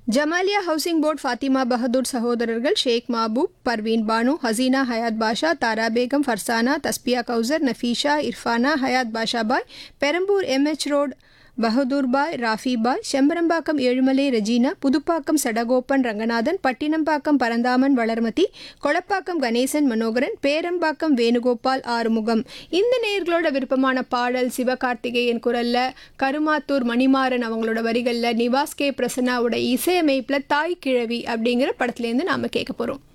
Jamalia housing board Fathima Bahadur சகோதரர்கள் Sheikh Mahboob Parveen Banu Haseena Hayat Basha Tara Begum Farzana Tasbiya Kausar Nafeesa Irfana Hayat Basha Bhai Perambur MH road Bahadur Bhai Rafi Bhai Sembarambakkam Ezhumalai Regina Pudupakkam Sadagopan Ranganathan Pattinambakkam Paranthaman Valarmathi Kolappakkam Ganesan Manoharan Perambakkam Venugopal Arumugam இந்த நேர்களோட விருப்பமான பாடல் சிவகார்த்திகேயன் குரல்ல கருமாத்தூர் மணிமாறன் அவங்களோட வரிகளில் நிவாஸ் கே பிரசன்னாவோட இசையமைப்பில் தாய் கிழவி அப்படிங்கிற படத்துலேருந்து நாம் கேட்க போகிறோம்